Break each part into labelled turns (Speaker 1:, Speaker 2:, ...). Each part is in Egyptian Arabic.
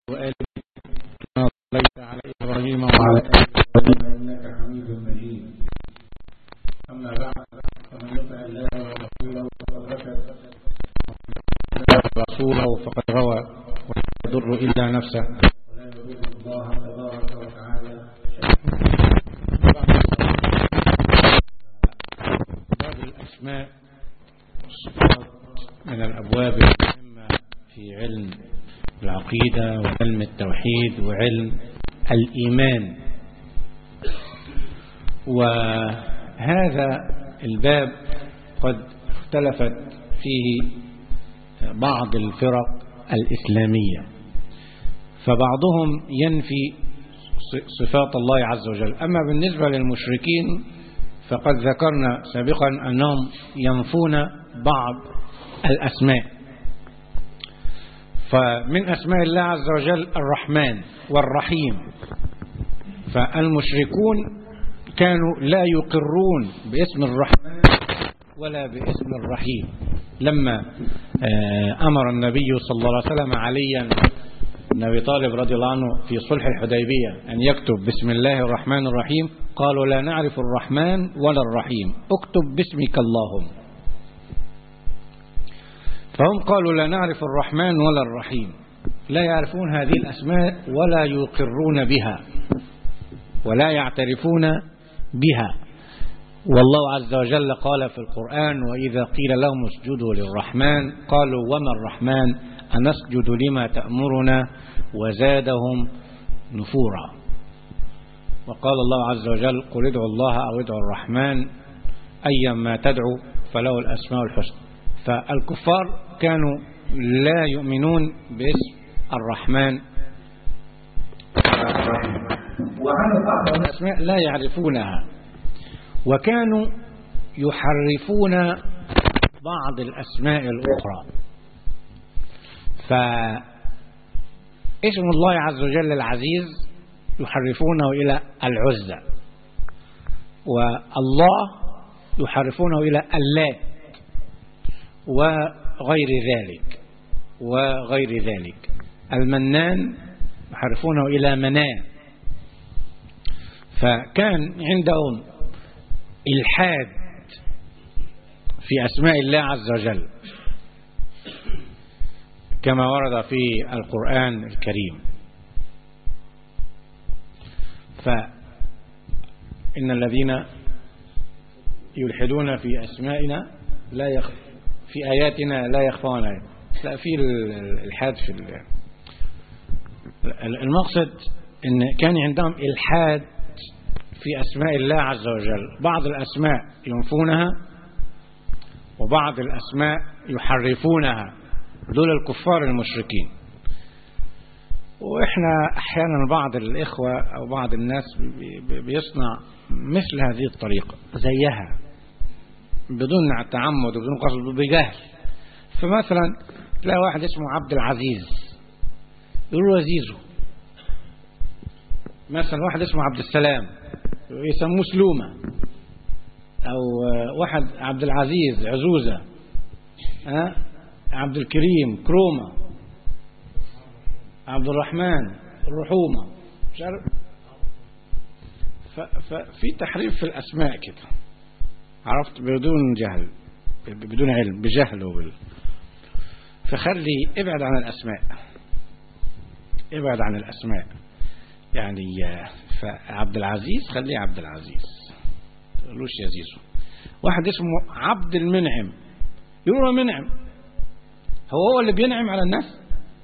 Speaker 1: وآل كما صليت على إبراهيم وعلى آل إبراهيم إنك حميد مجيد أما بعد فمن يطع الله ورسوله فقد رشد رسوله فقد غوى ولا يضر إلا نفسه ولا يضر الله تبارك وتعالى باب الأسماء والصفات من الأبواب المهمة في علم العقيدة وعلم التوحيد وعلم الإيمان وهذا الباب قد اختلفت فيه بعض الفرق الإسلامية فبعضهم ينفي صفات الله عز وجل أما بالنسبة للمشركين فقد ذكرنا سابقا أنهم ينفون بعض الأسماء فمن أسماء الله عز وجل الرحمن والرحيم فالمشركون كانوا لا يقرون باسم الرحمن ولا باسم الرحيم لما أمر النبي صلى الله عليه وسلم عليا بن أبي طالب رضي الله عنه في صلح الحديبية أن يكتب بسم الله الرحمن الرحيم قالوا لا نعرف الرحمن ولا الرحيم اكتب باسمك اللهم فهم قالوا لا نعرف الرحمن ولا الرحيم لا يعرفون هذه الأسماء ولا يقرون بها ولا يعترفون بها والله عز وجل قال في القرآن وإذا قيل لهم اسجدوا للرحمن قالوا وما الرحمن أنسجد لما تأمرنا وزادهم نفورا وقال الله عز وجل قل ادعوا الله أو ادعوا الرحمن أيا ما تدعو فله الأسماء الحسنى فالكفار كانوا لا يؤمنون باسم الرحمن وعن بعض الأسماء لا يعرفونها وكانوا يحرفون بعض الأسماء الأخرى فاسم الله عز وجل العزيز يحرفونه إلى العزة والله يحرفونه إلى اللات وغير ذلك وغير ذلك المنان يحرفونه إلى منان فكان عندهم الحاد في أسماء الله عز وجل كما ورد في القرآن الكريم فإن الذين يلحدون في أسمائنا لا يخف في آياتنا لا يخفون عليه لا في الإلحاد في المقصد إن كان عندهم إلحاد في أسماء الله عز وجل بعض الأسماء ينفونها وبعض الأسماء يحرفونها دول الكفار المشركين وإحنا أحيانا بعض الإخوة أو بعض الناس بيصنع مثل هذه الطريقة زيها بدون تعمد وبدون قصد بجهل فمثلا تلاقي واحد اسمه عبد العزيز يقول له عزيزه مثلا واحد اسمه عبد السلام يسموه سلومة أو واحد عبد العزيز عزوزة ها عبد الكريم كرومة عبد الرحمن الرحومة مش عارف ففي تحريف في الأسماء كده عرفت بدون جهل بدون علم بجهل وبال فخلي ابعد عن الأسماء ابعد عن الأسماء يعني فعبد العزيز خليه عبد العزيز تقولوش يا زيزو واحد اسمه عبد المنعم يقولوا منعم هو هو اللي بينعم على الناس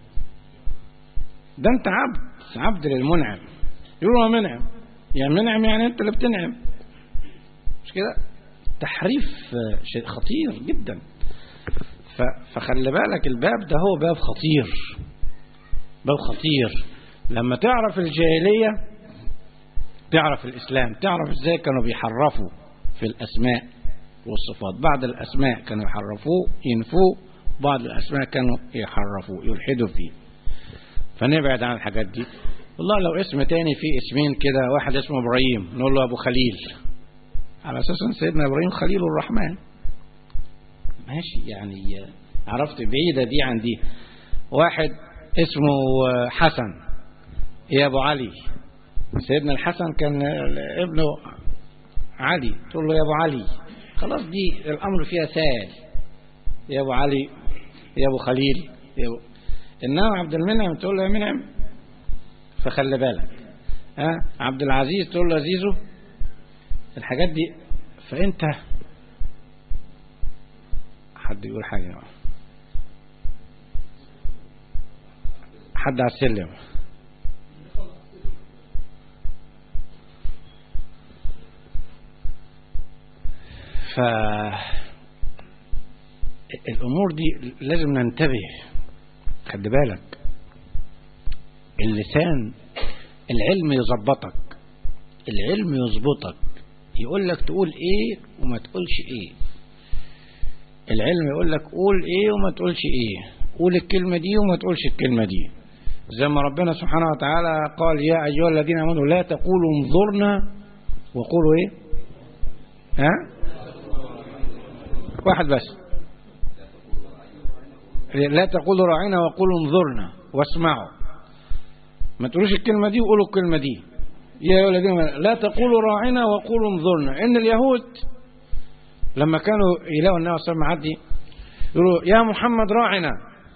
Speaker 1: ده انت عبد عبد للمنعم يقولوا منعم يعني منعم يعني انت اللي بتنعم مش كده تحريف شيء خطير جدا فخلي بالك الباب ده هو باب خطير باب خطير لما تعرف الجاهلية تعرف الإسلام تعرف ازاي كانوا بيحرفوا في الأسماء والصفات بعض الأسماء كانوا يحرفوه ينفوه بعض الأسماء كانوا يحرفوه يلحدوا فيه فنبعد عن الحاجات دي والله لو اسم تاني فيه اسمين كده واحد اسمه إبراهيم نقول له أبو خليل على أساس أن سيدنا إبراهيم خليل الرحمن ماشي يعني عرفت بعيدة دي عن دي واحد اسمه حسن يا ابو علي سيدنا الحسن كان ابنه علي تقول له يا ابو علي خلاص دي الامر فيها سهل يا ابو علي يا ابو خليل يا أبو انما عبد المنعم تقول له يا منعم فخلي بالك ها عبد العزيز تقول له عزيزه الحاجات دي فانت حد يقول حاجه حد على السلم ف الامور دي لازم ننتبه خد بالك اللسان العلم يظبطك العلم يظبطك يقول لك تقول ايه وما تقولش ايه العلم يقول لك قول ايه وما تقولش ايه قول الكلمة دي وما تقولش الكلمة دي زي ما ربنا سبحانه وتعالى قال يا أيها الذين آمنوا لا تقولوا انظرنا وقولوا ايه ها واحد بس لا تقولوا راعنا وقولوا انظرنا واسمعوا ما تقولوش الكلمة دي وقولوا الكلمة دي يا أيها الذين آمنوا لا تقولوا راعنا وقولوا انظرنا إن اليهود لما كانوا يلاقوا النبي صلى الله عليه وسلم معدي يقولوا يا محمد راعنا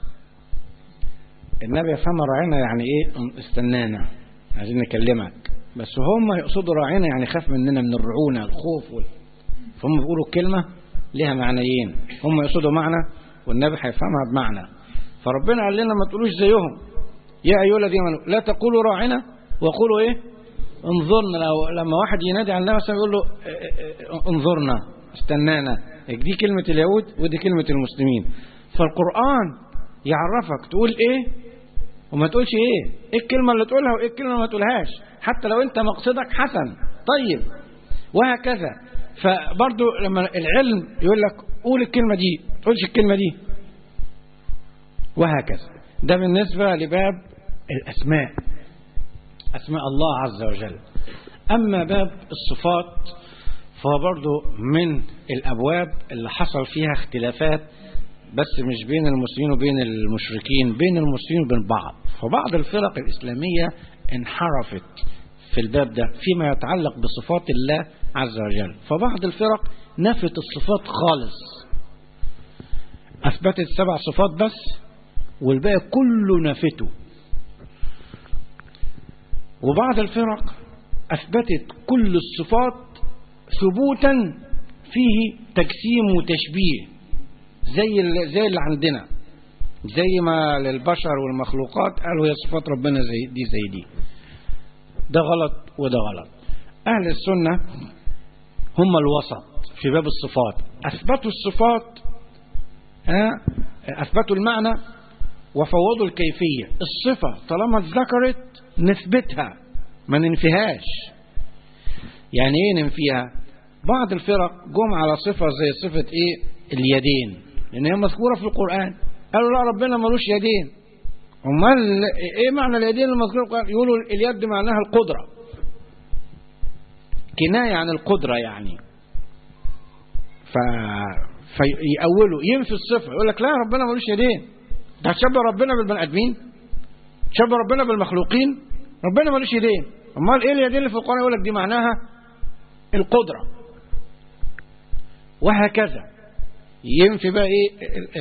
Speaker 1: النبي يفهم راعنا يعني ايه استنانا عايزين نكلمك بس هم يقصدوا راعنا يعني خاف مننا من الرعونة الخوف وال... فهم بيقولوا الكلمة لها معنيين هم يقصدوا معنى والنبي هيفهمها بمعنى فربنا قال لنا ما تقولوش زيهم يا ايها الذين امنوا لا تقولوا راعنا وقولوا ايه انظرنا لو لما واحد ينادي على النبي صلى الله عليه وسلم يقول له انظرنا استنانا دي كلمة اليهود ودي كلمة المسلمين فالقرآن يعرفك تقول ايه وما تقولش ايه ايه الكلمة اللي تقولها وايه الكلمة اللي ما تقولهاش حتى لو انت مقصدك حسن طيب وهكذا فبرضو لما العلم يقول لك قول الكلمة دي ما تقولش الكلمة دي وهكذا ده بالنسبة لباب الأسماء أسماء الله عز وجل أما باب الصفات فهو برضو من الأبواب اللي حصل فيها اختلافات بس مش بين المسلمين وبين المشركين بين المسلمين وبين بعض فبعض الفرق الإسلامية انحرفت في الباب ده فيما يتعلق بصفات الله عز وجل فبعض الفرق نفت الصفات خالص أثبتت سبع صفات بس والباقي كله نفته وبعض الفرق أثبتت كل الصفات ثبوتا فيه تجسيم وتشبيه زي اللي زي اللي عندنا زي ما للبشر والمخلوقات قالوا هي صفات ربنا زي دي زي دي ده غلط وده غلط أهل السنة هم الوسط في باب الصفات أثبتوا الصفات أثبتوا المعنى وفوضوا الكيفية الصفة طالما اتذكرت نثبتها ما ننفيهاش يعني ايه ننفيها بعض الفرق جم على صفة زي صفة ايه اليدين لان هي مذكورة في القرآن قالوا لا ربنا ملوش يدين امال ايه معنى اليدين المذكورة في القرآن يقولوا اليد معناها القدرة كناية عن القدرة يعني ف... فيأولوا ينفي الصفة يقول لك لا ربنا ملوش يدين ده هتشبه ربنا بالبني ادمين تشبه ربنا بالمخلوقين ربنا ملوش يدين امال ايه اليدين اللي في القرآن يقول لك دي معناها القدرة وهكذا ينفي بقى ايه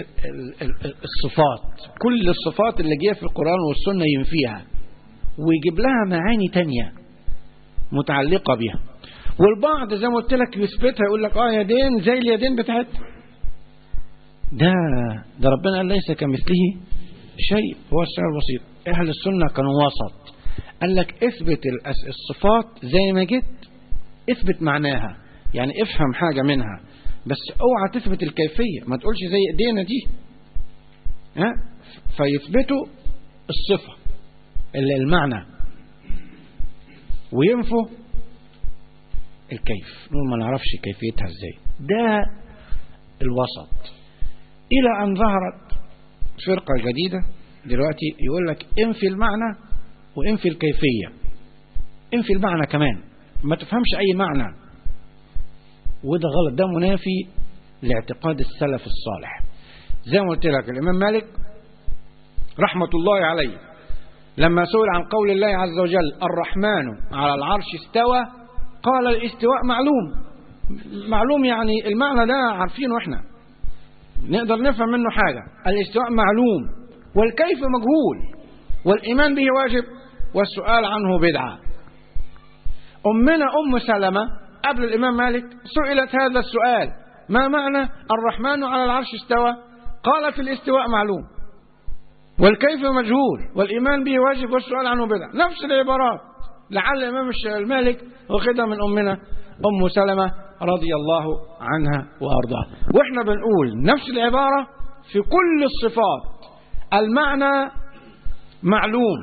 Speaker 1: الصفات كل الصفات اللي جايه في القرآن والسنة ينفيها ويجيب لها معاني تانية متعلقة بها والبعض زي ما قلت لك يثبتها يقول لك اه يدين زي اليدين بتاعتها ده ده ربنا قال ليس كمثله شيء هو السميع البصير اهل السنة كانوا وسط قال لك اثبت الصفات زي ما جت اثبت معناها يعني افهم حاجة منها بس اوعى تثبت الكيفية ما تقولش زي ايدينا دي ها فيثبتوا الصفة المعنى وينفوا الكيف نقول ما نعرفش كيفيتها ازاي ده الوسط الى ان ظهرت فرقة جديدة دلوقتي يقول لك انفي المعنى وانفي الكيفية انفي المعنى كمان ما تفهمش اي معنى وده غلط ده منافي لاعتقاد السلف الصالح زي ما قلت لك الامام مالك رحمة الله عليه لما سئل عن قول الله عز وجل الرحمن على العرش استوى قال الاستواء معلوم معلوم يعني المعنى ده عارفينه احنا نقدر نفهم منه حاجة الاستواء معلوم والكيف مجهول والإيمان به واجب والسؤال عنه بدعة أمنا أم سلمة قبل الإمام مالك سئلت هذا السؤال ما معنى الرحمن على العرش استوى قالت الاستواء معلوم والكيف مجهول والإيمان به واجب والسؤال عنه بدعة نفس العبارات لعل الإمام المالك واخدها من أمنا أم سلمة رضي الله عنها وأرضاها وإحنا بنقول نفس العبارة في كل الصفات المعنى معلوم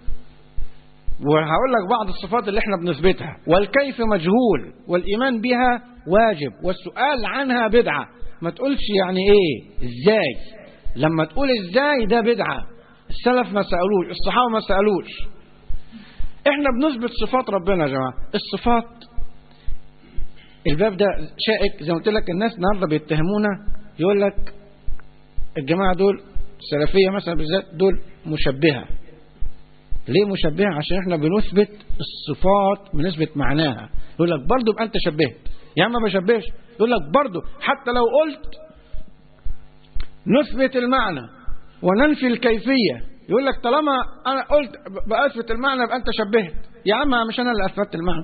Speaker 1: وهقول لك بعض الصفات اللي احنا بنثبتها والكيف مجهول والإيمان بها واجب والسؤال عنها بدعة ما تقولش يعني ايه ازاي لما تقول ازاي ده بدعة السلف ما سألوش الصحابة ما سألوش احنا بنثبت صفات ربنا يا جماعة الصفات الباب ده شائك زي ما قلت لك الناس النهارده بيتهمونا يقول لك الجماعة دول السلفية مثلا بالذات دول مشبهة ليه مشبهة عشان احنا بنثبت الصفات بنثبت معناها يقول لك برضه يبقى انت شبهت يا عم ما بشبهش يقول لك برضه حتى لو قلت نثبت المعنى وننفي الكيفية يقول لك طالما انا قلت بأثبت المعنى يبقى انت شبهت يا عم مش انا اللي اثبت المعنى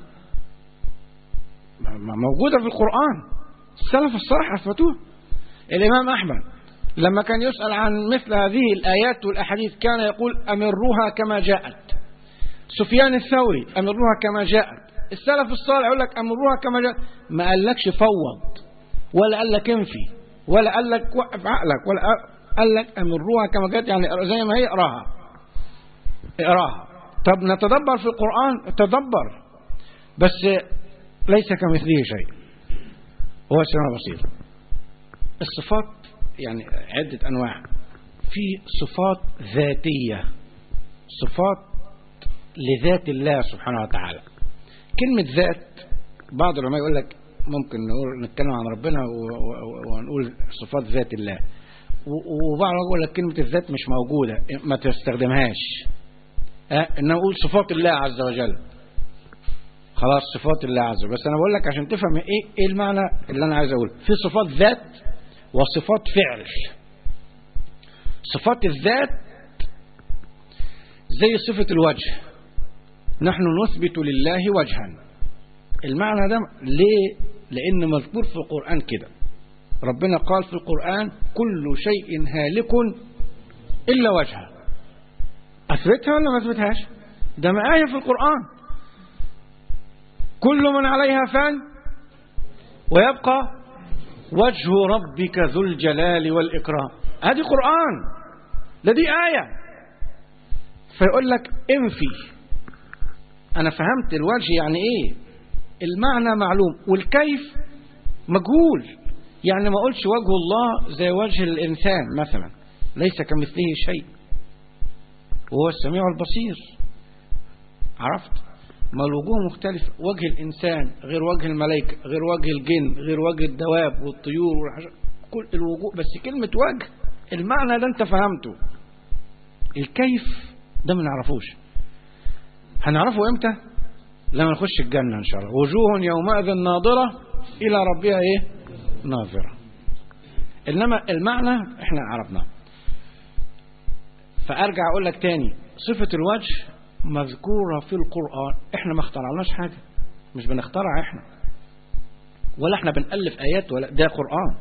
Speaker 1: موجودة في القرآن السلف الصالح اثبتوها الامام احمد لما كان يسأل عن مثل هذه الآيات والأحاديث كان يقول أمروها كما جاءت سفيان الثوري أمروها كما جاءت السلف الصالح يقول لك أمروها كما جاءت ما قالكش فوض ولا قال لك انفي ولا قال لك وقف عقلك ولا قال لك أمروها كما جاءت يعني زي ما هي اقراها اقراها طب نتدبر في القرآن تدبر بس ليس كمثله شيء هو السماء بصير الصفات يعني عدة أنواع في صفات ذاتية صفات لذات الله سبحانه وتعالى كلمة ذات بعض العلماء يقول لك ممكن نقول نتكلم عن ربنا ونقول صفات ذات الله وبعض يقول لك كلمة الذات مش موجودة ما تستخدمهاش أه إن نقول صفات الله عز وجل خلاص صفات الله عز وجل بس أنا بقول لك عشان تفهم إيه, إيه المعنى اللي أنا عايز أقوله في صفات ذات وصفات فعل صفات الذات زي صفة الوجه نحن نثبت لله وجها المعنى ده ليه لأن مذكور في القرآن كده ربنا قال في القرآن كل شيء هالك إلا وجهه أثبتها ولا ما أثبتهاش ده آية في القرآن كل من عليها فان ويبقى وجه ربك ذو الجلال والإكرام هذه قرآن ده دي آية فيقول لك انفي أنا فهمت الوجه يعني إيه المعنى معلوم والكيف مجهول يعني ما قلتش وجه الله زي وجه الإنسان مثلا ليس كمثله شيء وهو السميع البصير عرفت ما الوجوه مختلفة وجه الإنسان غير وجه الملائكة غير وجه الجن غير وجه الدواب والطيور والحشر كل الوجوه بس كلمة وجه المعنى ده انت فهمته الكيف ده ما نعرفوش هنعرفه امتى لما نخش الجنة ان شاء الله وجوه يومئذ ناظرة الى ربها ايه ناظرة انما المعنى احنا عرفناه فارجع اقول لك تاني صفة الوجه مذكورة في القرآن احنا ما اخترعناش حاجة مش بنخترع احنا ولا احنا بنألف آيات ولا ده قرآن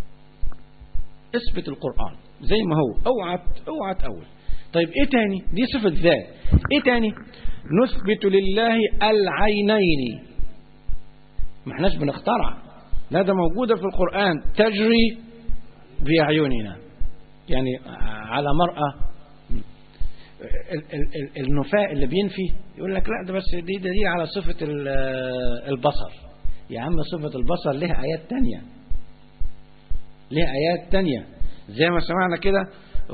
Speaker 1: اثبت القرآن زي ما هو اوعى اوعى تأول طيب ايه تاني دي صفة ذات ايه تاني نثبت لله العينين ما احناش بنخترع لا ده موجودة في القرآن تجري بأعيننا يعني على مرأة النفاء اللي بينفي يقول لك لا ده بس دي دليل على صفة البصر يا عم صفة البصر لها آيات تانية لها آيات تانية زي ما سمعنا كده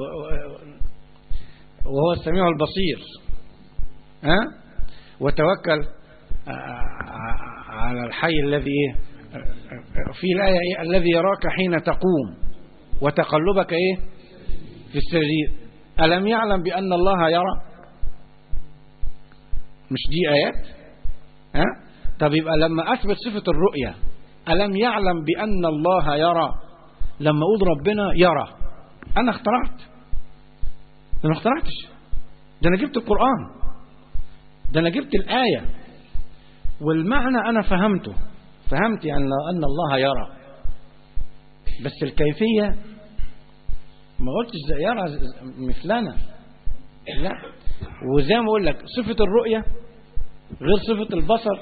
Speaker 1: وهو السميع البصير ها وتوكل على الحي الذي ايه في الآية إيه؟ الذي يراك حين تقوم وتقلبك ايه في السرير ألم يعلم بأن الله يرى مش دي آيات ها طب يبقى لما أثبت صفة الرؤية ألم يعلم بأن الله يرى لما أقول ربنا يرى أنا اخترعت ده ما اخترعتش ده أنا جبت القرآن ده أنا جبت الآية والمعنى أنا فهمته فهمت يعني أن الله يرى بس الكيفية ما قلتش زي يرى مثلنا لا وزي ما اقول لك صفة الرؤية غير صفة البصر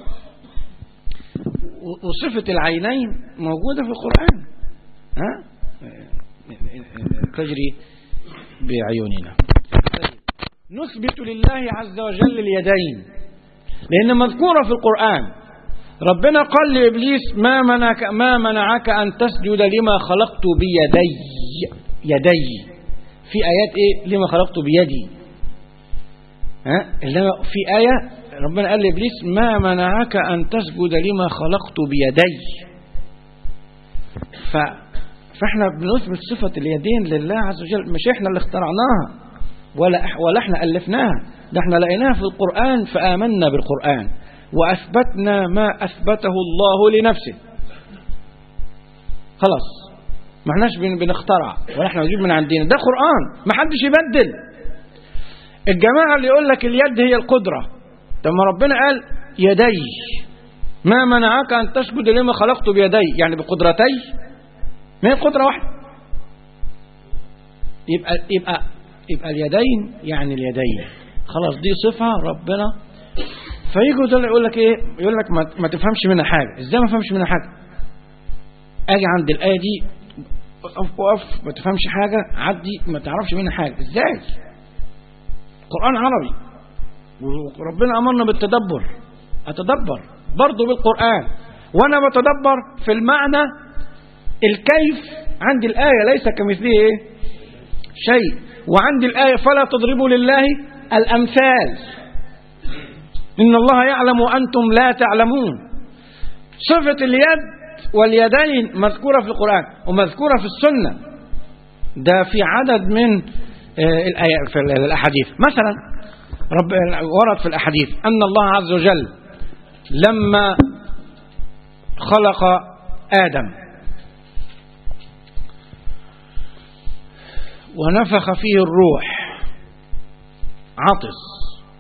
Speaker 1: وصفة العينين موجودة في القرآن ها تجري بعيوننا نثبت لله عز وجل اليدين لأن مذكورة في القرآن ربنا قال لإبليس ما منعك, ما منعك أن تسجد لما خلقت بيدي يدي في آيات إيه لما خلقت بيدي ها إنما في آية ربنا قال لإبليس ما منعك أن تسجد لما خلقت بيدي ف فاحنا بنثبت صفة اليدين لله عز وجل مش احنا اللي اخترعناها ولا ولا احنا ألفناها ده احنا لقيناها في القرآن فآمنا بالقرآن وأثبتنا ما أثبته الله لنفسه خلاص ما احناش بنخترع ولا احنا نجيب من عندنا ده قرآن ما حدش يبدل الجماعة اللي يقول لك اليد هي القدرة طب ما ربنا قال يدي ما منعك أن تسجد لما خلقت بيدي يعني بقدرتي ما هي قدرة واحدة يبقى يبقى يبقى اليدين يعني اليدين خلاص دي صفة ربنا فيجوا دول يقول لك ايه يقول لك ما, ما تفهمش منها حاجة ازاي ما تفهمش منها حاجة اجي عند الآية دي اقف وقف ما تفهمش حاجة عدي ما تعرفش منها حاجة ازاي قرآن عربي وربنا أمرنا بالتدبر أتدبر برضه بالقرآن وأنا بتدبر في المعنى الكيف عندي الآية ليس كمثله إيه؟ شيء وعندي الآية فلا تضربوا لله الأمثال إن الله يعلم وأنتم لا تعلمون صفة اليد واليدين مذكورة في القرآن ومذكورة في السنة ده في عدد من الآيات في الأحاديث مثلا رب ورد في الأحاديث أن الله عز وجل لما خلق آدم ونفخ فيه الروح عطس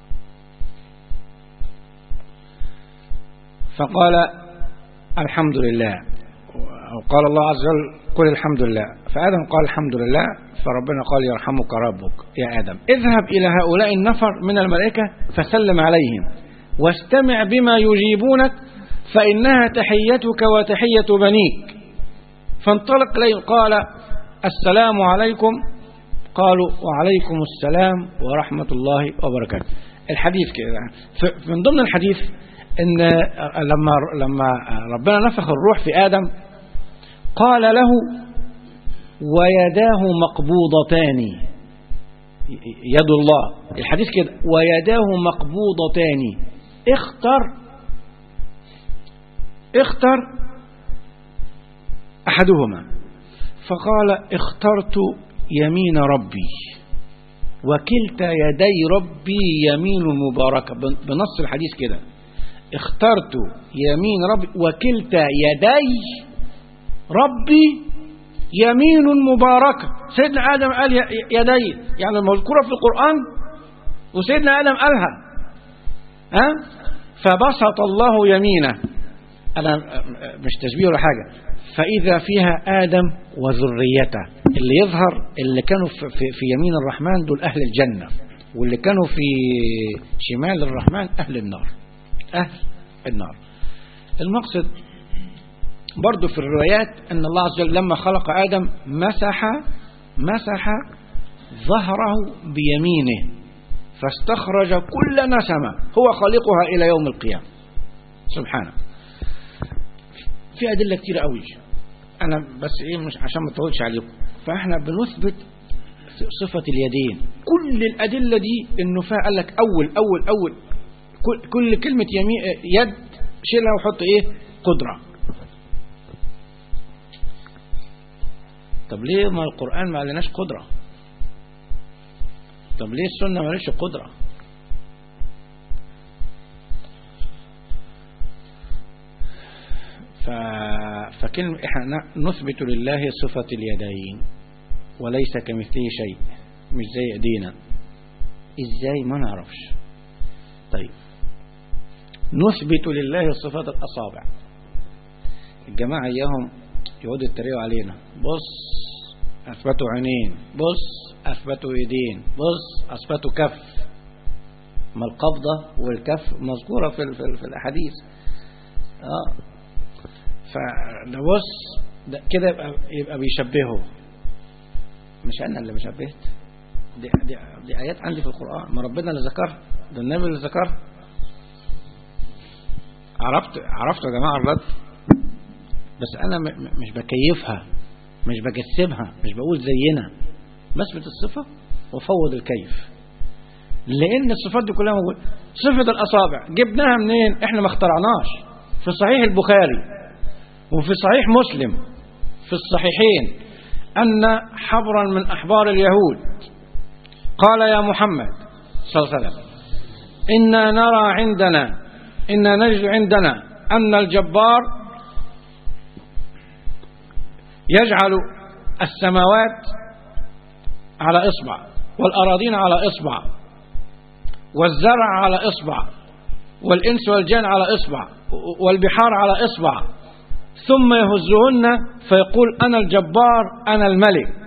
Speaker 1: فقال الحمد لله وقال الله عز وجل قل الحمد لله فآدم قال الحمد لله فربنا قال يرحمك ربك يا آدم اذهب إلى هؤلاء النفر من الملائكة فسلم عليهم واستمع بما يجيبونك فإنها تحيتك وتحية بنيك فانطلق إليهم قال السلام عليكم قالوا وعليكم السلام ورحمة الله وبركاته الحديث كده من ضمن الحديث ان لما لما ربنا نفخ الروح في ادم قال له ويداه مقبوضتان يد الله الحديث كده ويداه مقبوضتان اختر اختر احدهما فقال اخترت يمين ربي وكلتا يدي ربي يمين مباركة بنص الحديث كده اخترت يمين ربي وكلتا يدي ربي يمين مباركة سيدنا آدم قال يدي يعني المذكورة في القرآن وسيدنا آدم قالها ها فبسط الله يمينه أنا مش تشبيه ولا حاجة فإذا فيها آدم وذريته اللي يظهر اللي كانوا في, في, في يمين الرحمن دول أهل الجنة واللي كانوا في شمال الرحمن أهل النار أهل النار المقصد برضو في الروايات أن الله عز وجل لما خلق آدم مسح مسح ظهره بيمينه فاستخرج كل نسمة هو خالقها إلى يوم القيامة سبحانه في أدلة كتير قوي أنا بس إيه مش عشان ما اطولش عليكم فإحنا بنثبت صفة اليدين كل الأدلة دي إنه فيها قال لك أول أول أول كل, كل كلمة يمين يد شيلها وحط إيه قدرة طب ليه ما القرآن ما قالناش قدرة طب ليه السنة ماليش قدرة ف... فكلمة احنا نثبت لله صفة اليدين وليس كمثله شيء مش زي ايدينا ازاي ما نعرفش طيب نثبت لله صفات الاصابع الجماعة اياهم يقعدوا يتريقوا علينا بص اثبتوا عينين بص اثبتوا ايدين بص اثبتوا كف ما القبضة والكف مذكورة في في, في الاحاديث اه فده بص ده كده يبقى يبقى بيشبهه مش انا اللي بشبهت دي, دي, دي ايات عندي في القران ما ربنا اللي ذكرها ده النبي اللي ذكرها عرفت عرفتوا يا جماعه الرد بس انا مش بكيفها مش بجسمها مش بقول زينا بثبت الصفه وفوض الكيف لان الصفات دي كلها موجوده صفه الاصابع جبناها منين احنا ما اخترعناش في صحيح البخاري وفي صحيح مسلم في الصحيحين أن حبرا من أحبار اليهود قال يا محمد صلى الله عليه وسلم إنا نرى عندنا إنا نجد عندنا أن الجبار يجعل السماوات على إصبع والأراضين على إصبع والزرع على إصبع والإنس والجان على إصبع والبحار على إصبع ثم يهزهن فيقول أنا الجبار أنا الملك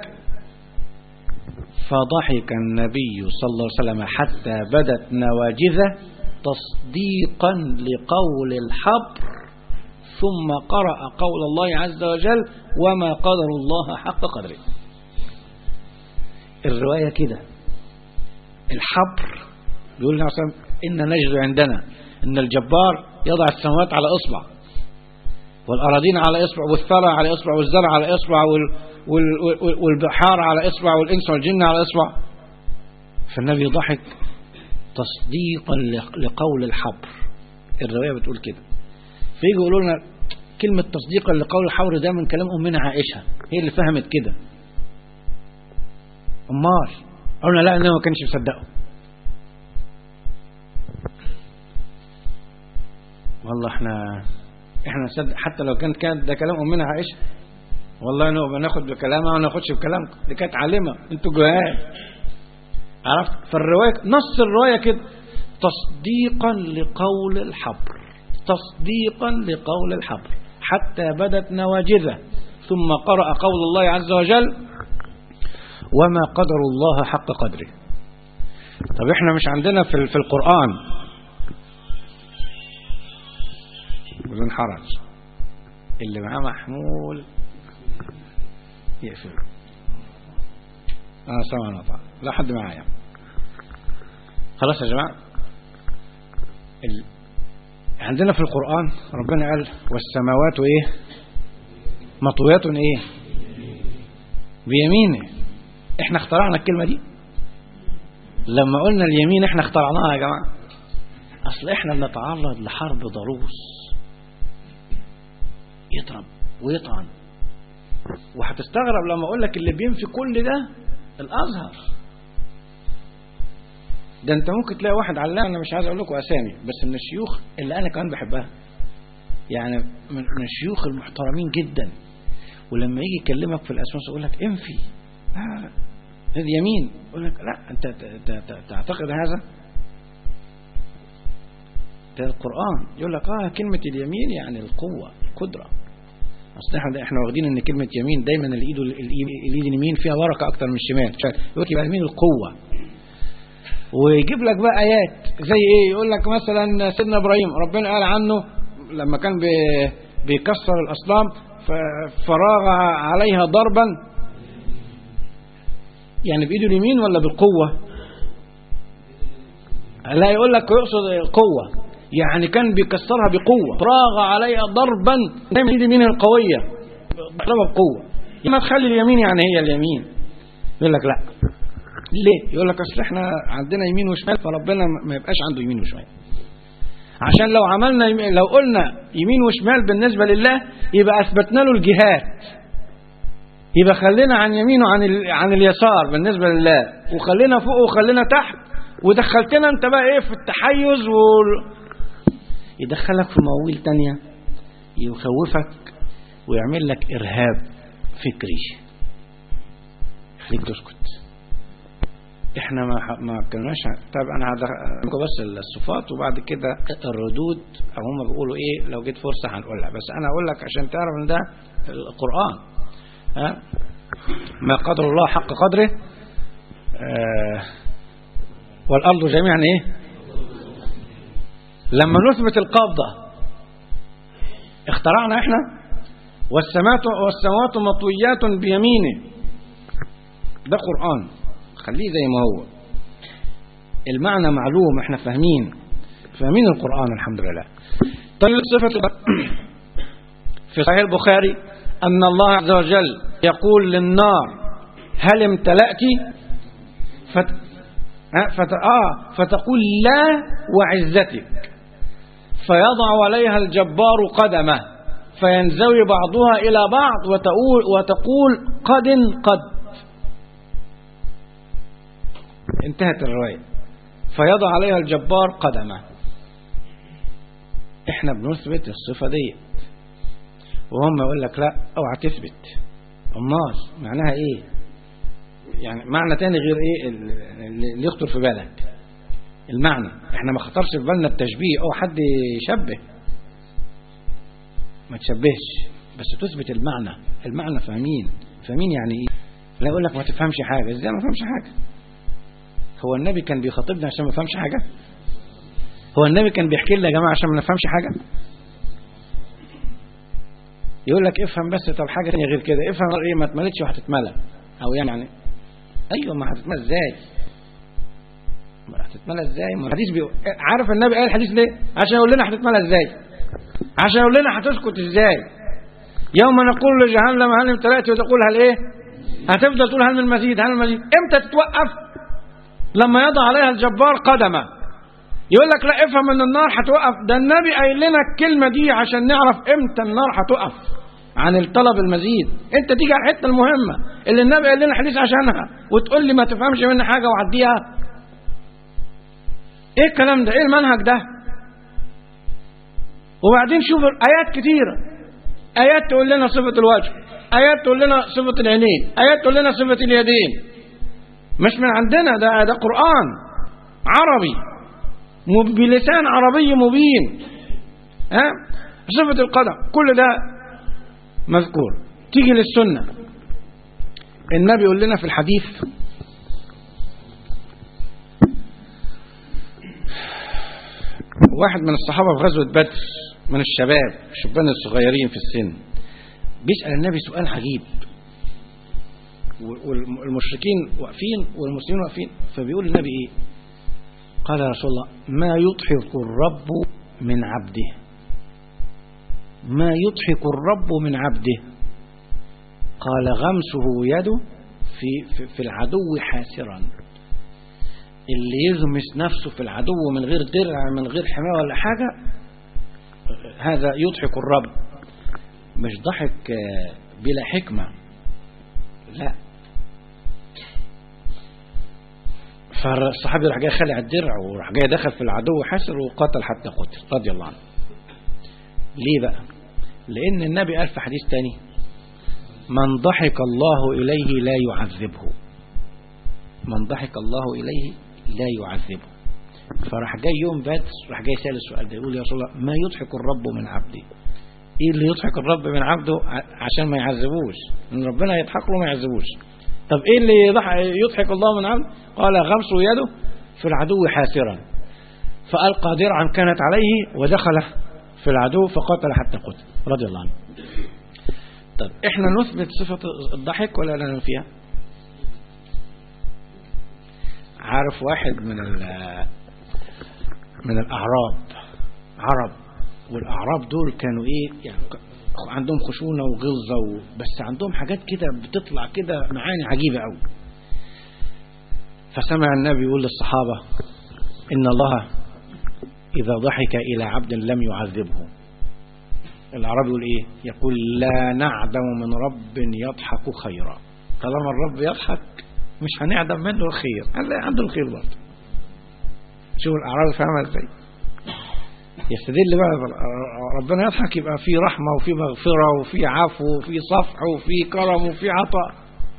Speaker 1: فضحك النبي صلى الله عليه وسلم حتى بدت نواجذه تصديقا لقول الحبر ثم قرأ قول الله عز وجل وما قدر الله حق قدره الرواية كده الحبر بيقول لنا إن نجد عندنا إن الجبار يضع السماوات على إصبع والأراضين على إصبع والثرى على إصبع والزرع على إصبع وال وال والبحار على إصبع والإنس والجن على إصبع فالنبي ضحك تصديقا لقول الحبر الرواية بتقول كده فيجي يقولوا لنا كلمة تصديقا لقول الحبر ده من كلام أمنا عائشة هي اللي فهمت كده أمال قلنا لا إنه ما كانش مصدقه والله احنا احنا نصدق حتى لو كانت كانت ده كلام امنا عائشه والله انه بناخد بكلامها وما ناخدش بكلامكم دي كانت عالمه انتوا جهال عرفت فالروايه نص الروايه كده تصديقا لقول الحبر تصديقا لقول الحبر حتى بدت نواجذه ثم قرأ قول الله عز وجل وما قدر الله حق قدره طب احنا مش عندنا في في القرآن بدون حرج اللي معاه محمول يقفل انا سامع نطع لا حد معايا خلاص يا جماعه ال... عندنا في القرآن ربنا قال والسماوات ايه مطويات ايه بيمينه احنا اخترعنا الكلمة دي لما قلنا اليمين احنا اخترعناها يا جماعة اصل احنا بنتعرض لحرب ضروس يضرب ويطعن وهتستغرب لما اقول لك اللي بينفي كل ده الازهر ده انت ممكن تلاقي واحد علام انا مش عايز اقول لكم اسامي بس من الشيوخ اللي انا كمان بحبها يعني من الشيوخ المحترمين جدا ولما يجي يكلمك في الاسماء يقول لك انفي لا هذا يمين يقول لك لا انت تعتقد هذا ده القرآن يقول لك اه كلمة اليمين يعني القوة القدرة اصل احنا احنا واخدين ان كلمة يمين دايما الايد الايد اليمين فيها بركة اكتر من الشمال يقول لك يبقى اليمين القوة ويجيب لك بقى ايات زي ايه يقول لك مثلا سيدنا ابراهيم ربنا قال عنه لما كان بيكسر الاصنام فراغ عليها ضربا يعني بايده اليمين ولا بالقوة لا يقول لك يقصد القوة يعني كان بيكسرها بقوة فراغ عليها ضربا من اليمين القوية ضربها بقوة ما تخلي اليمين يعني هي اليمين يقول لك لا ليه يقول لك اصل احنا عندنا يمين وشمال فربنا ما يبقاش عنده يمين وشمال عشان لو عملنا يمين لو قلنا يمين وشمال بالنسبة لله يبقى اثبتنا له الجهات يبقى خلينا عن يمين وعن ال... عن اليسار بالنسبة لله وخلينا فوق وخلينا تحت ودخلتنا انت بقى ايه في التحيز وال... يدخلك في مواويل تانية يخوفك ويعمل لك إرهاب فكري خليك تسكت احنا ما ما كناش طب انا هدخل بس الصفات وبعد كده الردود او هم بيقولوا ايه لو جيت فرصه هنقولها بس انا اقول لك عشان تعرف ان ده القران ها ما قدر الله حق قدره آه والارض جميعا ايه لما نثبت القبضه اخترعنا احنا والسماوات والسماوات مطويات بيمينه ده قرآن خليه زي ما هو المعنى معلوم احنا فاهمين فاهمين القرآن الحمد لله طيب صفة في صحيح البخاري أن الله عز وجل يقول للنار هل امتلأت فت... فت... آه فتقول لا وعزتك فيضع عليها الجبار قدمه فينزوي بعضها إلى بعض وتقول, وتقول قد قد انتهت الرواية فيضع عليها الجبار قدمه احنا بنثبت الصفة دي وهم يقول لك لا اوعى تثبت امال معناها ايه يعني معنى تاني غير ايه اللي يخطر في بالك المعنى احنا ما خطرش في بالنا التشبيه او حد يشبه ما تشبهش بس تثبت المعنى المعنى فاهمين فاهمين يعني ايه لا يقول لك ما تفهمش حاجة ازاي ما تفهمش حاجة هو النبي كان بيخاطبنا عشان ما نفهمش حاجة هو النبي كان بيحكي لنا يا جماعة عشان ما نفهمش حاجة يقول لك افهم بس طب حاجة تانية غير كده افهم ايه ما اتملتش وهتتملى او يعني ايوه ما هتتملى ازاي ما هتتملى ازاي ما الحديث بيقول عارف النبي قال الحديث ليه عشان يقول لنا هتتملى ازاي عشان يقول لنا هتسكت ازاي يوم نقول لجهنم هل امتلأت وتقول هل ايه هتفضل تقول هل من مزيد هل من مزيد امتى تتوقف لما يضع عليها الجبار قدمه يقول لك لا افهم ان النار هتوقف ده النبي قايل لنا الكلمه دي عشان نعرف امتى النار هتقف عن الطلب المزيد انت تيجي على الحته المهمه اللي النبي قال لنا الحديث عشانها وتقول لي ما تفهمش مني حاجه وعديها ايه الكلام ده ايه المنهج ده وبعدين شوف ايات كتيره ايات تقول لنا صفه الوجه ايات تقول لنا صفه العينين ايات تقول لنا صفه اليدين مش من عندنا ده ده قران عربي بلسان عربي مبين ها صفه القدم كل ده مذكور تيجي للسنه النبي يقول لنا في الحديث واحد من الصحابة في غزوة بدر من الشباب الشبان الصغيرين في السن بيسأل النبي سؤال عجيب والمشركين واقفين والمسلمين واقفين فبيقول النبي ايه قال يا رسول الله ما يضحك الرب من عبده ما يضحك الرب من عبده قال غمسه يده في, في, في العدو حاسرا اللي يغمس نفسه في العدو من غير درع من غير حماية ولا حاجة هذا يضحك الرب مش ضحك بلا حكمة لا فالصحابي راح جاي خلع الدرع وراح جاي دخل في العدو حسر وقتل حتى قتل رضي الله عنه ليه بقى لأن النبي قال في حديث تاني من ضحك الله إليه لا يعذبه من ضحك الله إليه لا يعذبه فراح جاي يوم بدر راح جاي سأل السؤال ده يقول يا رسول الله ما يضحك الرب من عبده ايه اللي يضحك الرب من عبده عشان ما يعذبوش ان ربنا يضحك له ما يعذبوش طب ايه اللي يضحك الله من عبده قال غمس يده في العدو حاسرا فألقى درعا كانت عليه ودخل في العدو فقتل حتى قتل رضي الله عنه طب احنا نثبت صفة الضحك ولا لا ننفيها عارف واحد من من الأعراب عرب والأعراب دول كانوا إيه يعني عندهم خشونة وغلظة بس عندهم حاجات كده بتطلع كده معاني عجيبة أوي فسمع النبي يقول للصحابة إن الله إذا ضحك إلى عبد لم يعذبه الأعرابي يقول إيه يقول لا نعدم من رب يضحك خيرا طالما الرب يضحك مش هنعدم منه الخير هنلاقي عنده الخير برضه شوف الأعرابي فاهمها ازاي يستدل بقى ربنا يضحك يبقى في رحمة وفي مغفرة وفي عفو وفي صفح وفي كرم وفي عطاء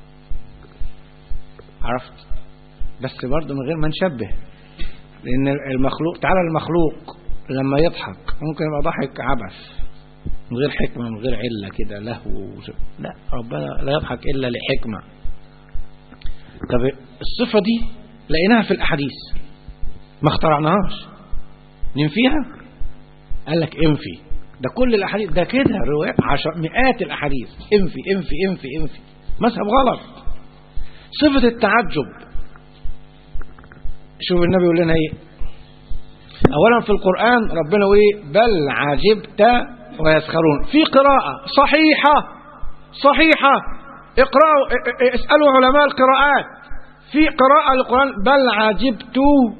Speaker 1: عرفت بس برضه من غير ما نشبه لأن المخلوق تعالى المخلوق لما يضحك ممكن يبقى ضحك عبث من غير حكمة من غير علة كده لهو لا ربنا لا يضحك إلا لحكمة طب الصفة دي لقيناها في الأحاديث ما اخترعناهاش ننفيها قال لك انفي ده كل الأحاديث ده كده روايات عشر مئات الأحاديث انفي انفي انفي انفي مذهب غلط صفة التعجب شوف النبي يقول لنا ايه اولا في القرآن ربنا يقول ايه بل عجبت ويسخرون في قراءة صحيحة صحيحة اقرأوا اسألوا علماء القراءات في قراءة للقرآن بل عجبت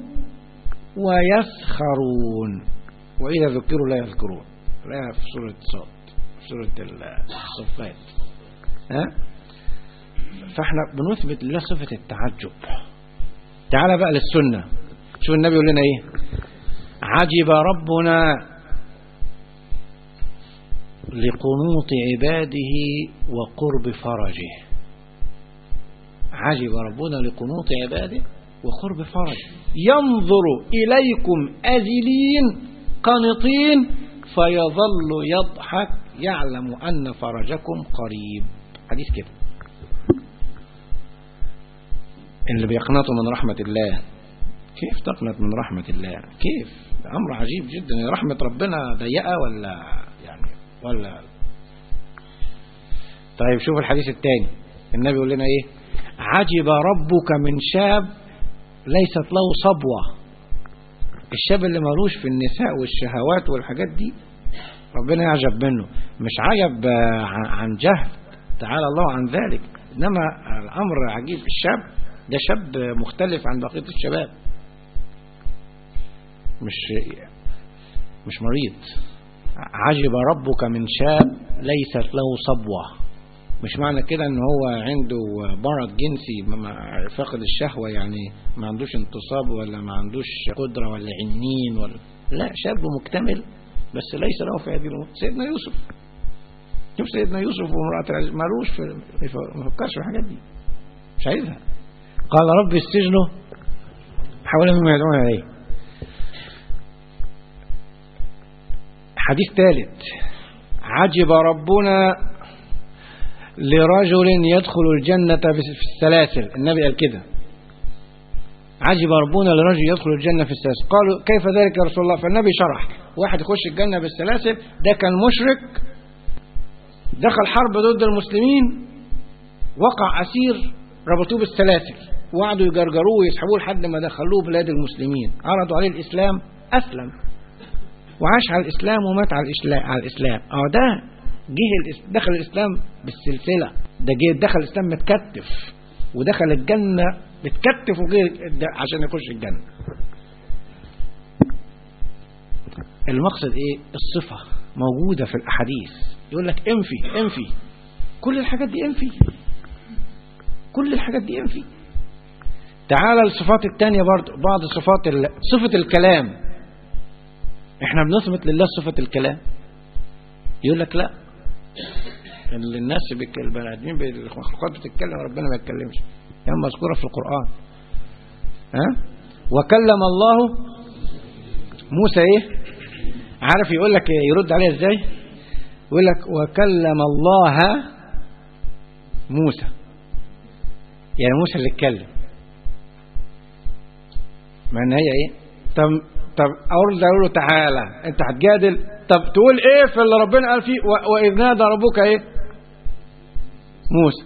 Speaker 1: ويسخرون وإذا ذكروا لا يذكرون لا في سورة صاد في سورة الصفات ها فاحنا بنثبت لله صفة التعجب تعال بقى للسنة شو النبي يقول لنا ايه عجب ربنا لقنوط عباده وقرب فرجه عجب ربنا لقنوط عباده وقرب فرجه ينظر إليكم أذلين قانطين فيظل يضحك يعلم أن فرجكم قريب حديث كده اللي بيقنطوا من رحمة الله كيف تقنط من رحمة الله كيف أمر عجيب جدا رحمة ربنا ضيقة ولا يعني ولا طيب شوف الحديث الثاني النبي يقول لنا ايه عجب ربك من شاب ليست له صبوة الشاب اللي مالوش في النساء والشهوات والحاجات دي ربنا يعجب منه مش عجب عن جهل تعالى الله عن ذلك إنما الأمر عجيب الشاب ده شاب مختلف عن بقية الشباب مش مش مريض عجب ربك من شاب ليست له صبوة مش معنى كده ان هو عنده مرض جنسي فاقد الشهوة يعني ما عندوش انتصاب ولا ما عندوش قدرة ولا عنين ولا لا شاب مكتمل بس ليس له في هذه الامور سيدنا يوسف شوف سيدنا يوسف وامرأة العزيز مالوش في ما فكرش في الحاجات دي مش عايزها قال رب السجن حول مما يدعون عليه حديث ثالث عجب ربنا لرجل يدخل الجنة في السلاسل النبي قال كده عجب ربنا لرجل يدخل الجنة في السلاسل قالوا كيف ذلك يا رسول الله فالنبي شرح واحد يخش الجنة بالسلاسل ده كان مشرك دخل حرب ضد المسلمين وقع أسير ربطوه بالسلاسل وقعدوا يجرجروه ويسحبوه لحد ما دخلوه بلاد المسلمين عرضوا عليه الإسلام أسلم وعاش على الإسلام ومات على الإسلام على الإسلام أه ده جه دخل الإسلام بالسلسلة ده جه دخل الإسلام متكتف ودخل الجنة متكتف وغير عشان يخش الجنة المقصد ايه الصفة موجودة في الأحاديث يقول لك انفي انفي كل الحاجات دي انفي كل الحاجات دي انفي تعالى الصفات التانية برضو بعض صفات صفة الكلام احنا بنثبت لله صفة الكلام يقول لك لا الناس البني ادمين بالمخلوقات بتتكلم ربنا ما يتكلمش يعني مذكوره في القران ها وكلم الله موسى ايه عارف يقول لك يرد عليه ازاي يقول لك وكلم الله موسى يعني موسى اللي اتكلم مع ان هي ايه طب طب اقول له تعالى انت هتجادل طب تقول ايه في اللي ربنا قال فيه واذ نادى ربك ايه موسى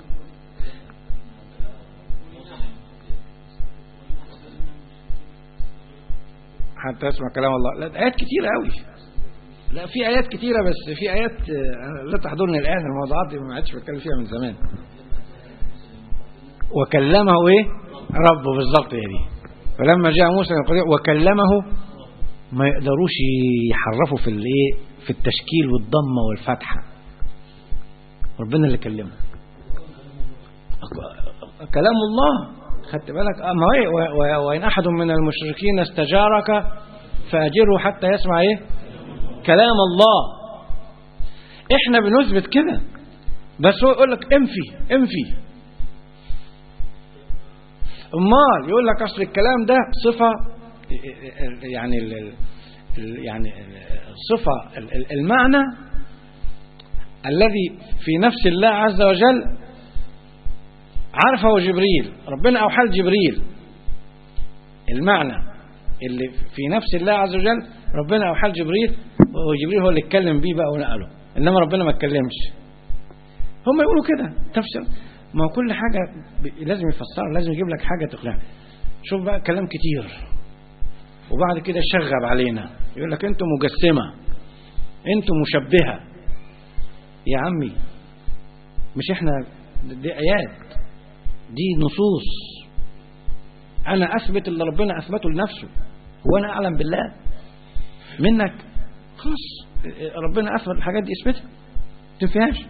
Speaker 1: حتى اسمع كلام الله لا ايات كتيره قوي لا في ايات كتيره بس في ايات لا تحضرني الان الموضوعات دي ما عادش بتكلم فيها من زمان وكلمه ايه ربه بالظبط هي دي فلما جاء موسى وكلمه ما يقدروش يحرفوا في الايه في التشكيل والضمه والفتحه ربنا اللي كلمه كلام الله خدت بالك آه، ما هي و- و- وان احد من المشركين استجارك فاجره حتى يسمع ايه كلام الله احنا بنثبت كده بس هو يقول لك انفي انفي امال يقول لك اصل الكلام ده صفه يعني ال ال- يعني الصفه ال- ال- المعنى الذي في نفس الله عز وجل عرفه جبريل ربنا اوحى لجبريل المعنى اللي في نفس الله عز وجل ربنا اوحى لجبريل وجبريل هو اللي اتكلم بيه بقى ونقله انما ربنا ما اتكلمش هم يقولوا كده تفسير ما هو كل حاجه ب- لازم يفسرها لازم يجيب لك حاجه تقنعك شوف بقى كلام كتير وبعد كده يشغب علينا يقول لك انتم مجسمه انتم مشبهه يا عمي مش احنا دي ايات دي نصوص انا اثبت اللي ربنا اثبته لنفسه وانا اعلم بالله منك خلاص ربنا اثبت الحاجات دي اثبتها ما تنفيهاش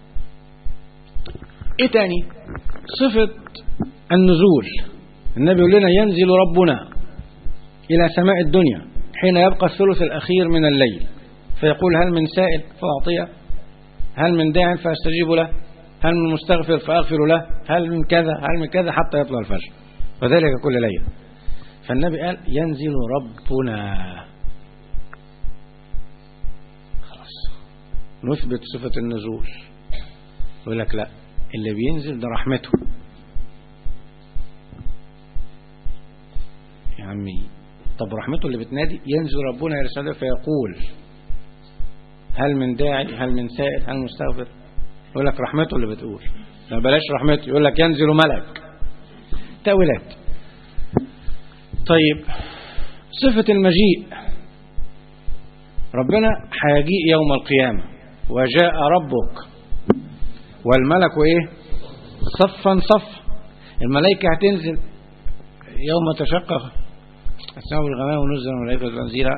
Speaker 1: ايه تاني صفة النزول النبي يقول لنا ينزل ربنا الى سماء الدنيا حين يبقى الثلث الاخير من الليل فيقول هل من سائل فاعطيه هل من داع فاستجيب له هل من مستغفر فاغفر له هل من كذا هل من كذا حتى يطلع الفجر وذلك كل ليله فالنبي قال ينزل ربنا خلاص نثبت صفة النزول يقول لك لا اللي بينزل ده رحمته يا عمي طب رحمته اللي بتنادي ينزل ربنا يرسله فيقول هل من داعي هل من سائل هل مستغفر يقول لك رحمته اللي بتقول لا بلاش رحمته يقول لك ينزل ملك تأويلات طيب صفة المجيء ربنا هيجيء يوم القيامة وجاء ربك والملك ايه صفا صفا الملائكة هتنزل يوم تشقق السماء بالغمام ونزل الملائكة تنزيلا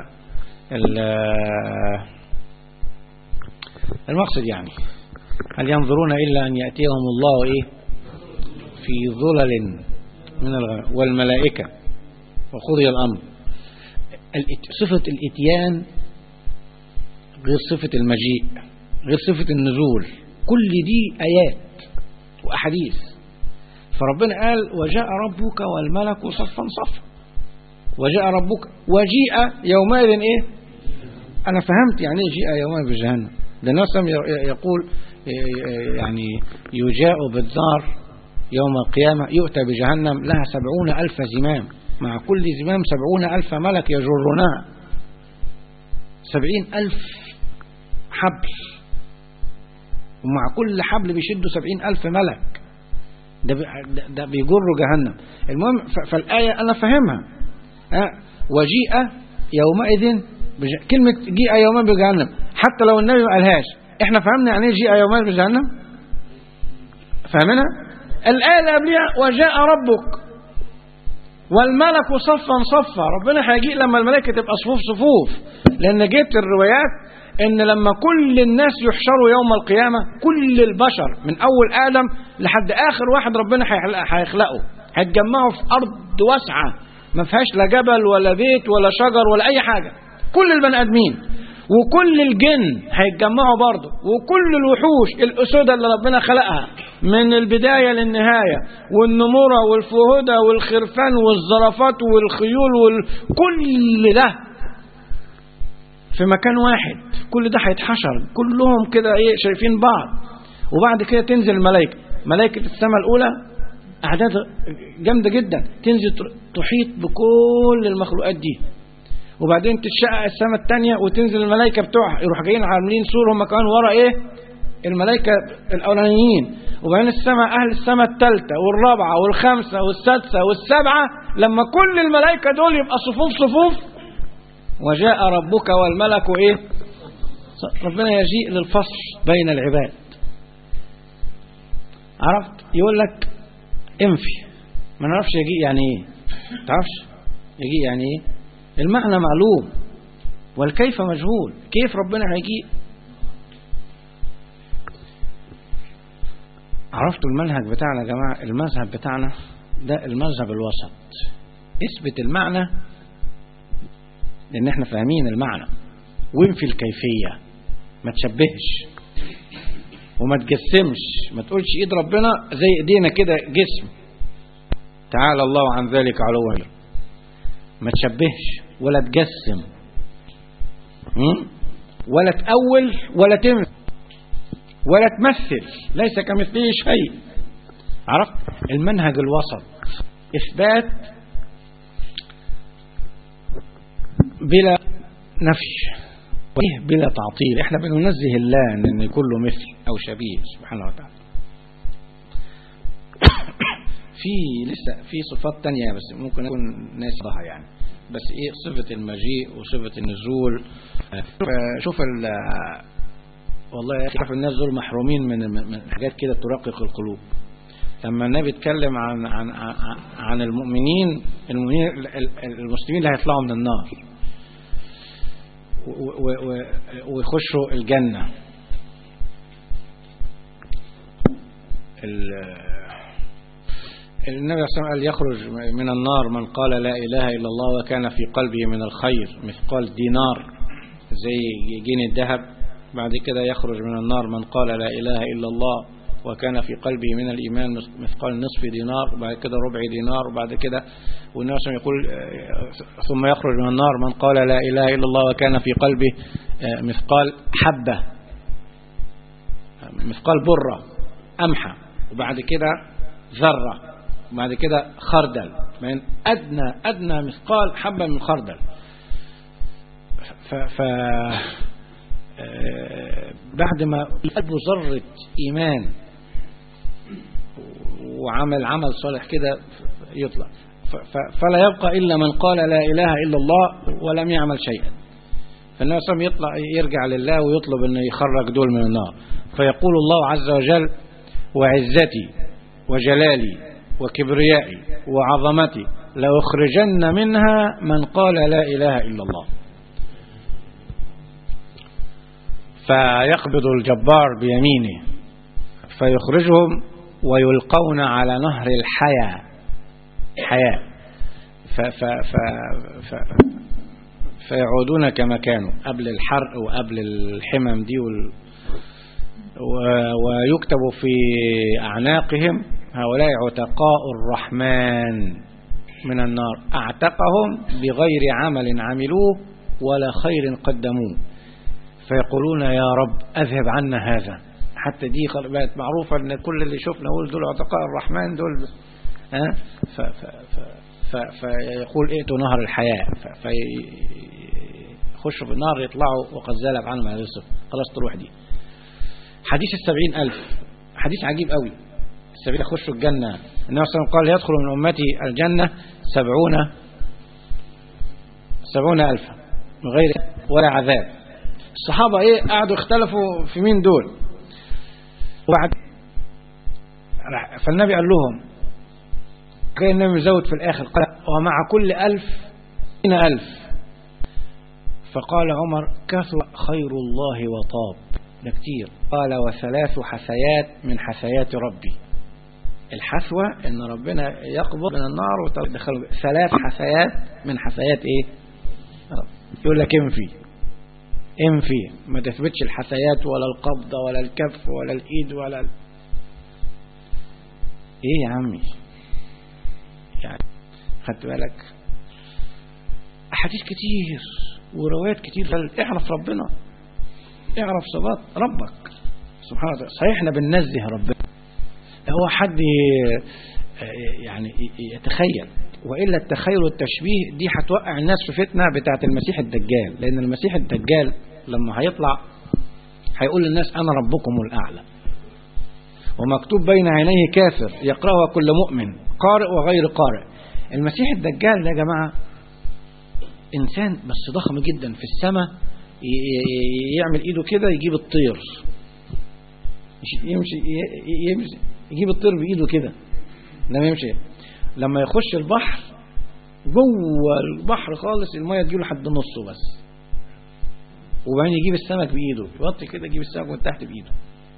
Speaker 1: ال- المقصد يعني هل ينظرون إلا أن يأتيهم الله إيه في ظلل من الغمام والملائكة وقضي الأمر الإت- صفة الإتيان غير صفة المجيء غير صفة النزول كل دي آيات وأحاديث فربنا قال وجاء ربك والملك صفا صفا وجاء ربك وجيء يومئذ ايه انا فهمت يعني ايه جيء يومئذ بجهنم ده الناس يقول يعني يجاء بالدار يوم القيامة يؤتى بجهنم لها سبعون ألف زمام مع كل زمام سبعون ألف ملك يجرونها سبعين ألف حبل ومع كل حبل بيشدوا سبعين ألف ملك ده, بي- ده- ده بيجروا جهنم المهم ف- فالآية أنا فاهمها ها، وجيء يومئذ بج... كلمة جيء يومئذ بجهنم حتى لو النبي ما قالهاش احنا فهمنا يعني ايه جيء يومئذ بجهنم فاهمينها الآية اللي قبلها وجاء ربك والملك صفا صفا ربنا هيجيء لما الملائكة تبقى صفوف صفوف لأن جيت الروايات إن لما كل الناس يحشروا يوم القيامة كل البشر من أول آدم لحد آخر واحد ربنا هيخلق- هيخلقه هيتجمعوا في أرض واسعة ما فيهاش لا جبل ولا بيت ولا شجر ولا أي حاجة كل البني آدمين وكل الجن هيتجمعوا برضه وكل الوحوش الأسودة اللي ربنا خلقها من البداية للنهاية والنمورة والفهودة والخرفان والزرافات والخيول وكل ده في مكان واحد كل ده هيتحشر كلهم كده ايه شايفين بعض وبعد كده تنزل الملائكة ملائكة السماء الأولى أعداد جامدة جدا تنزل تحيط بكل المخلوقات دي وبعدين تتشقق السماء الثانية وتنزل الملائكة بتوعها يروح جايين عاملين سور هم كمان ورا ايه الملائكة الأولانيين وبعدين السماء أهل السماء الثالثة والرابعة والخامسة والسادسة والسابعة لما كل الملائكة دول يبقى صفوف صفوف وجاء ربك والملك ايه ربنا يجيء للفصل بين العباد عرفت يقول لك انفي ما نعرفش يجيء يعني ايه تعرفش يجيء يعني ايه المعنى معلوم والكيف مجهول كيف ربنا هيجي عرفتوا المنهج بتاعنا يا جماعة المذهب بتاعنا ده المذهب الوسط اثبت المعنى لان احنا فاهمين المعنى وانفي الكيفية ما تشبهش وما تجسمش ما تقولش ايد ربنا زي ايدينا كده جسم تعالى الله عن ذلك علوا ما تشبهش ولا تجسم م? ولا تأول ولا تمثل ولا تمثل ليس كمثله شيء عرفت المنهج الوسط إثبات بلا نفي بلا تعطيل احنا بننزه الله ان يكون له مثل او شبيه سبحانه وتعالى في لسه في صفات تانية بس ممكن يكون ناس ضها يعني بس ايه صفة المجيء وصفة النزول شوف ال والله يا اخي عارف الناس دول محرومين من من حاجات كده ترقق القلوب لما النبي اتكلم عن عن عن المؤمنين المؤمنين المسلمين اللي هيطلعوا من النار ويخشوا الجنة النبي صلى الله عليه وسلم قال يخرج من النار من قال لا إله إلا الله وكان في قلبه من الخير مثقال دينار زي جين الذهب بعد كده يخرج من النار من قال لا إله إلا الله وكان في قلبه من الإيمان مثقال نصف دينار وبعد كده ربع دينار وبعد كده والنبي صلى يقول ثم يخرج من النار من قال لا إله إلا الله وكان في قلبه مثقال حبة مثقال برة أمحى وبعد كده ذرة وبعد كده خردل من أدنى أدنى مثقال حبة من خردل ف, ف بعد ما قلبه ذرة إيمان وعمل عمل صالح كده يطلع فلا يبقى إلا من قال لا إله إلا الله ولم يعمل شيئا فالنبي صلى الله عليه وسلم يطلع يرجع لله ويطلب أن يخرج دول من النار فيقول الله عز وجل وعزتي وجلالي وكبريائي وعظمتي لأخرجن منها من قال لا إله إلا الله فيقبض الجبار بيمينه فيخرجهم ويلقون على نهر الحياة حياة ف ف ف ف فيعودون كما كانوا قبل الحرق وقبل الحمم دي وال ويكتب في أعناقهم هؤلاء عتقاء الرحمن من النار أعتقهم بغير عمل عملوه ولا خير قدموه فيقولون يا رب أذهب عنا هذا حتى دي بقت معروفة ان كل اللي شفنا نقول دول عتقاء الرحمن دول ها ف ف ف ف فيقول ائتوا نهر الحياة فيخشوا في النار يطلعوا وقد زالت عنهم هذه الصفة خلاص تروح دي حديث السبعين ألف حديث عجيب قوي السبعين يخشوا الجنة النبي صلى الله عليه وسلم قال يدخل من أمتي الجنة سبعون سبعون ألفا من غير ولا عذاب الصحابة ايه قعدوا اختلفوا في مين دول وبعد فالنبي قال لهم كان النبي مزود في الآخر قال ومع كل ألف ألف فقال عمر كثر خير الله وطاب ده كتير قال وثلاث حثيات من حثيات ربي الحثوة ان ربنا يقبض من النار ويدخله ثلاث حثيات من حثيات ايه يقول لك انفي انفي ما تثبتش الحثيات ولا القبضة ولا الكف ولا الايد ولا ال... ايه يا عمي يعني خدت بالك احاديث كتير وروايات كتير اعرف ربنا اعرف صفات ربك سبحانه وتعالى صحيح احنا بننزه ربنا هو حد يعني يتخيل وإلا التخيل والتشبيه دي هتوقع الناس في فتنة بتاعت المسيح الدجال لأن المسيح الدجال لما هيطلع هيقول للناس أنا ربكم الأعلى ومكتوب بين عينيه كافر يقرأها كل مؤمن قارئ وغير قارئ المسيح الدجال ده يا جماعة إنسان بس ضخم جدا في السماء يعمل إيده كده يجيب الطير يمشي يمشي يجيب الطير بإيده كده لما يمشي لما يخش البحر جوه البحر خالص المية تجيله لحد نصه بس وبعدين يجيب السمك بإيده يوطي كده يجيب السمك من تحت بإيده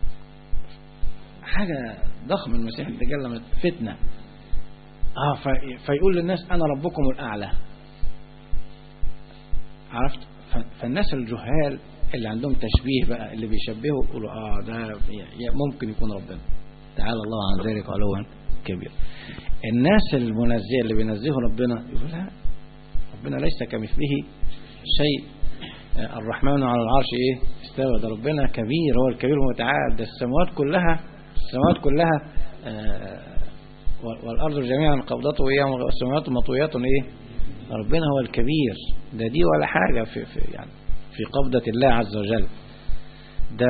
Speaker 1: حاجة ضخمة المسيح الدجال لما فتنة اه في فيقول للناس انا ربكم الاعلى عرفت فالناس الجهال اللي عندهم تشبيه بقى اللي بيشبهوا يقولوا اه ده ممكن يكون ربنا تعالى الله عن ذلك علوا كبير الناس المنزهه اللي بينزهوا ربنا يقول لا ربنا ليس كمثله شيء الرحمن على العرش ايه استوى ده ربنا كبير هو الكبير المتعال ده السماوات كلها السماوات كلها آه والارض جميعا قبضته ايه والسماوات مطويات ايه ربنا هو الكبير ده دي ولا حاجة في, في يعني في قبضة الله عز وجل ده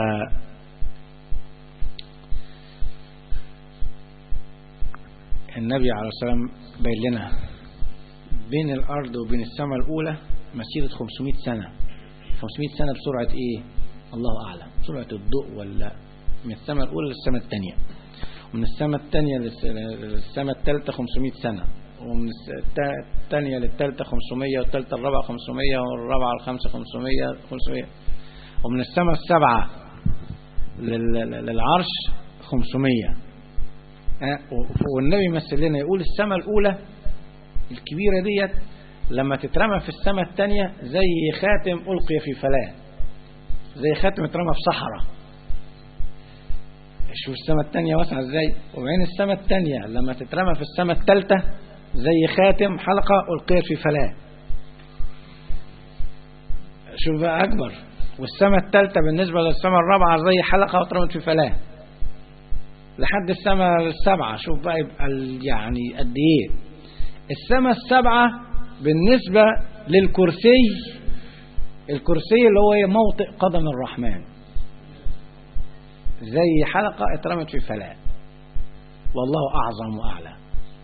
Speaker 1: النبي عليه الصلاة والسلام بين لنا بين الأرض وبين السماء الأولى مسيرة 500 سنة 500 سنة بسرعة إيه الله أعلم سرعة الضوء ولا من السماء الأولى للسماء الثانية ومن السماء الثانية للسماء الثالثة 500 سنة ومن الثانية للثالثة 500 والثالثة الرابعة 500 والرابعة الخامسة 500 500 ومن السماء السبعة للعرش 500 والنبي يمثل لنا يقول السماء الأولى الكبيرة ديت لما تترمى في السماء الثانية زي خاتم ألقي في فلاة زي خاتم اترمى في صحراء شوف السماء الثانية واسعة ازاي وبعدين السماء الثانية لما تترمى في السماء الثالثة زي خاتم حلقة ألقيت في فلاة شوف بقى أكبر والسماء الثالثة بالنسبة للسماء الرابعة زي حلقة واترمت في فلاة لحد السماء السبعة شوف بقى يبقى يعني قد ايه السماء السبعة بالنسبة للكرسي الكرسي اللي هو موطئ قدم الرحمن زي حلقة اترمت في فلاة والله أعظم وأعلى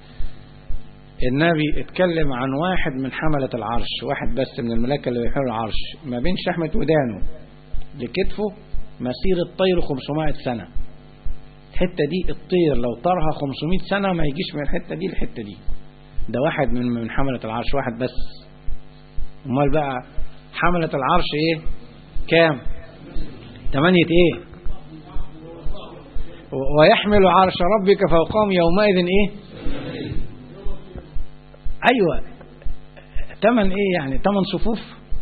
Speaker 1: النبي اتكلم عن واحد من حملة العرش واحد بس من الملائكة اللي بيحملوا العرش ما بين شحمة ودانه لكتفه مسيرة طير 500 سنة الحتة دي الطير لو طارها 500 سنة ما يجيش من الحتة دي للحتة دي ده واحد من من حملة العرش واحد بس امال بقى حملة العرش ايه كام ثمانية ايه ويحمل عرش ربك فوقهم يومئذ ايه ايوه ثمن ايه يعني ثمن صفوف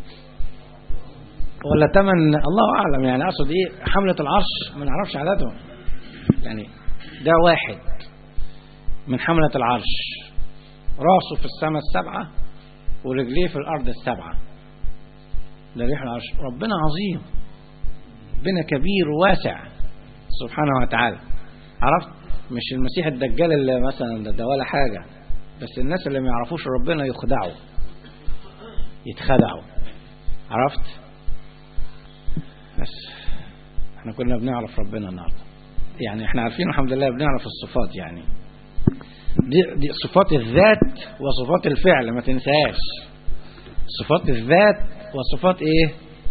Speaker 1: ولا ثمن الله اعلم يعني اقصد ايه حملة العرش ما نعرفش عددهم يعني ده واحد من حملة العرش راسه في السماء السبعة ورجليه في الارض السبعة ده ريح العرش ربنا عظيم ربنا كبير وواسع سبحانه وتعالى عرفت مش المسيح الدجال اللي مثلا ده, ده ولا حاجة بس الناس اللي ما يعرفوش ربنا يخدعوا يتخدعوا عرفت بس احنا كنا بنعرف ربنا النهارده يعني احنا عارفين الحمد لله بنعرف الصفات يعني دي, دي صفات الذات وصفات الفعل ما تنساهاش صفات الذات وصفات ايه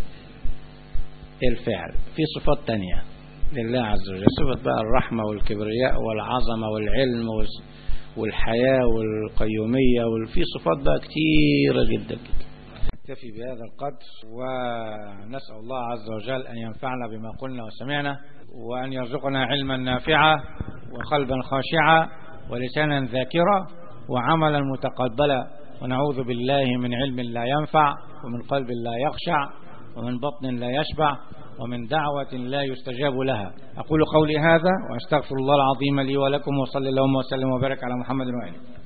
Speaker 1: الفعل في صفات تانية لله عز وجل صفة بقى الرحمة والكبرياء والعظمة والعلم والحياة والقيومية وفي صفات بقى كتيرة جدا جدا نكتفي بهذا القدر ونسأل الله عز وجل أن ينفعنا بما قلنا وسمعنا وأن يرزقنا علما نافعا وقلبا خاشعا ولسانا ذاكرا وعملا متقبلا ونعوذ بالله من علم لا ينفع ومن قلب لا يخشع ومن بطن لا يشبع ومن دعوة لا يستجاب لها أقول قولي هذا وأستغفر الله العظيم لي ولكم وصلى اللهم وسلم وبارك على محمد وآله